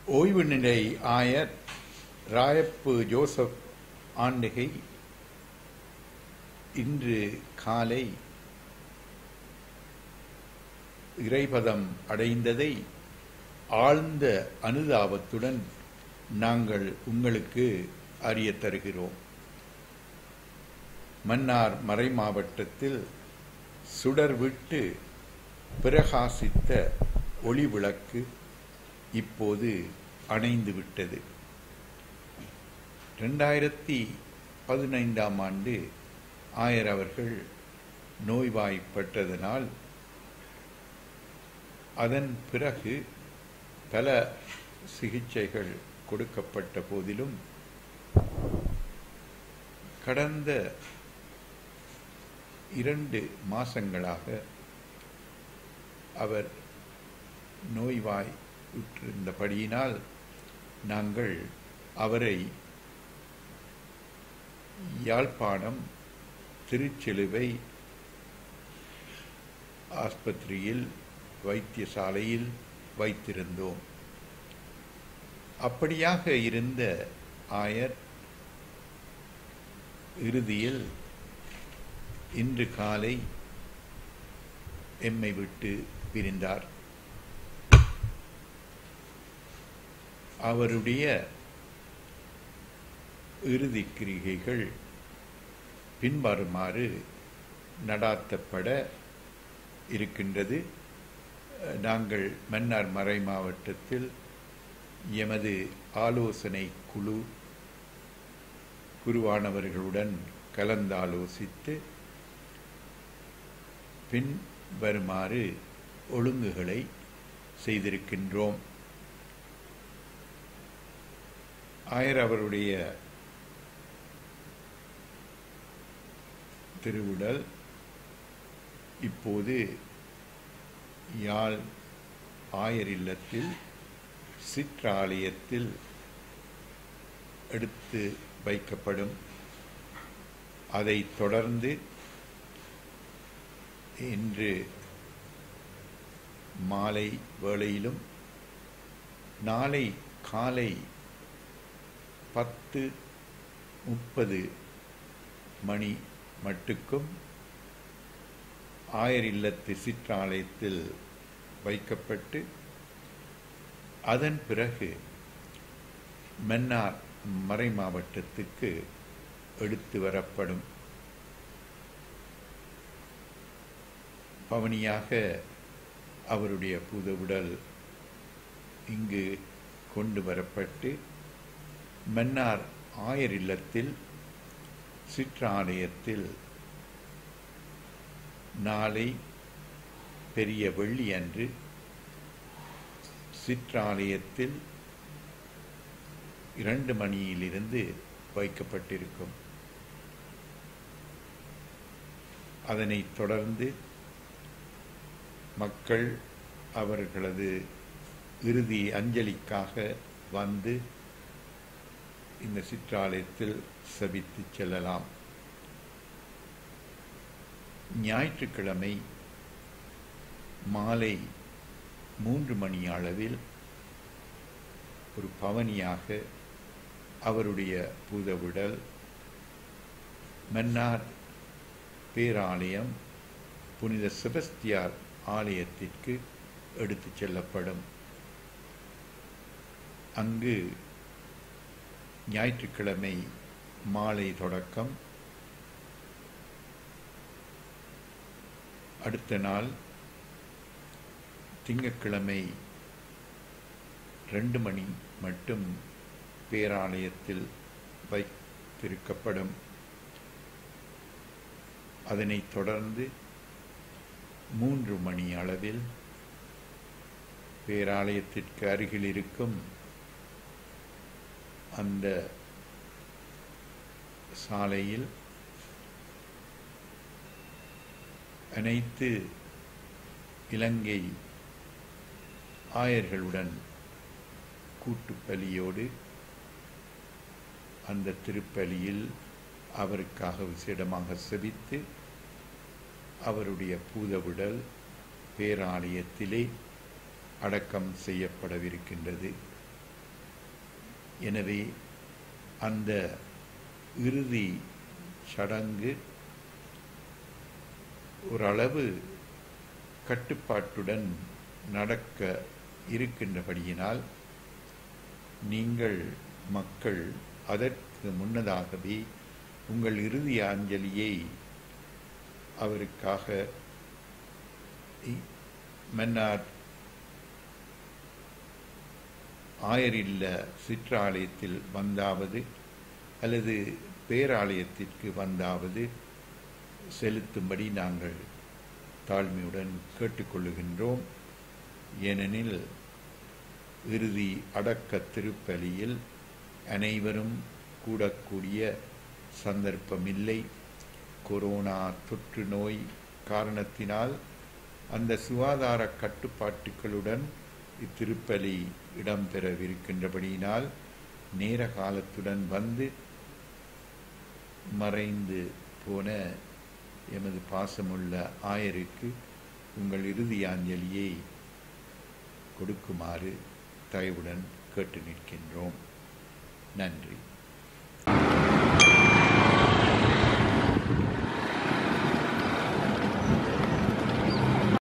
ஓய்வு நிலை ஆயர் ராயப்பு ஜோசப் ஆண்டிகை இன்று காலை இறைபதம் அடைந்ததை ஆழ்ந்த அனுதாபத்துடன் நாங்கள் உங்களுக்கு அறியத் தருகிறோம் மன்னார் மறை மாவட்டத்தில் சுடர் விட்டு பிரகாசித்த ஒளி விளக்கு இப்போது அணைந்து விட்டது ரெண்டாயிரத்தி பதினைந்தாம் ஆண்டு ஆயர் அவர்கள் நோய்வாய்ப்பட்டதனால் அதன் பிறகு பல சிகிச்சைகள் கொடுக்கப்பட்ட போதிலும் கடந்த இரண்டு மாசங்களாக அவர் நோய்வாய் உற்றிருந்தபடியினால் நாங்கள் அவரை யாழ்ப்பாணம் திருச்சிலுவை ஆஸ்பத்திரியில் வைத்தியசாலையில் வைத்திருந்தோம் அப்படியாக இருந்த ஆயர் இறுதியில் இன்று காலை எம்மை விட்டு பிரிந்தார் அவருடைய இறுதி கிரிகைகள் பின்வருமாறு நடாத்தப்பட இருக்கின்றது நாங்கள் மன்னார் மறை மாவட்டத்தில் எமது ஆலோசனை குழு குருவானவர்களுடன் கலந்தாலோசித்து பின் வருமாறு ஒழுங்குகளை செய்திருக்கின்றோம் ஆயர் அவருடைய திருவுடல் இப்போது யாழ் ஆயர் இல்லத்தில் சிற்றாலயத்தில் எடுத்து வைக்கப்படும் அதைத் தொடர்ந்து இன்று மாலை வேளையிலும் நாளை காலை பத்து முப்பது மணி மட்டுக்கும் ஆயர் இல்லத்து சிற்றாலயத்தில் வைக்கப்பட்டு அதன் பிறகு மன்னார் மறை மாவட்டத்துக்கு எடுத்து வரப்படும் பவனியாக அவருடைய புதவுடல் இங்கு கொண்டு வரப்பட்டு மன்னார் ஆயர் இல்லத்தில் சிற்றாலயத்தில் நாளை பெரிய வெள்ளி அன்று சிற்றாலயத்தில் இரண்டு மணியிலிருந்து வைக்கப்பட்டிருக்கும் அதனைத் தொடர்ந்து மக்கள் அவர்களது இறுதி அஞ்சலிக்காக வந்து இந்த சிற்றாலயத்தில் சபித்து செல்லலாம் ஞாயிற்றுக்கிழமை மாலை மூன்று மணி அளவில் ஒரு பவனியாக அவருடைய பூதவிடல் மன்னார் பேராலயம் புனித செபஸ்தியார் ஆலயத்திற்கு எடுத்துச் செல்லப்படும் அங்கு ஞாயிற்றுக்கிழமை மாலை தொடக்கம் அடுத்த நாள் திங்கட்கிழமை ரெண்டு மணி மட்டும் பேராலயத்தில் வைத்திருக்கப்படும் அதனைத் தொடர்ந்து மூன்று மணி அளவில் பேராலயத்திற்கு அருகில் இருக்கும் அந்த சாலையில் அனைத்து இலங்கை ஆயர்களுடன் கூட்டுப்பலியோடு அந்த திருப்பலியில் அவருக்காக விசேடமாக செபித்து அவருடைய பூதவிடல் பேராலயத்திலே அடக்கம் செய்யப்படவிருக்கின்றது எனவே அந்த இறுதி சடங்கு ஓரளவு கட்டுப்பாட்டுடன் நடக்க இருக்கின்றபடியினால் நீங்கள் மக்கள் அதற்கு முன்னதாகவே உங்கள் இறுதி அஞ்சலியை அவருக்காக இ- மன்னார் ஆயரில்ல சிற்றாலயத்தில் வந்தாவது அல்லது பேராலயத்திற்கு வந்தாவது செலுத்தும்படி நாங்கள் தாழ்மையுடன் கேட்டுக்கொள்ளுகின்றோம் ஏனெனில் இறுதி அடக்க திருப்பலியில் அனைவரும் கூடக்கூடிய சந்தர்ப்பமில்லை கொரோனா தொற்று நோய் காரணத்தினால் அந்த சுகாதார கட்டுப்பாட்டுகளுடன் இத்திருப்பலி இடம்பெறவிருக்கின்றபடியினால் நேர காலத்துடன் வந்து மறைந்து போன எமது பாசமுள்ள ஆயருக்கு உங்கள் இறுதி அஞ்சலியை கொடுக்குமாறு தயவுடன் கேட்டு நிற்கின்றோம் நன்றி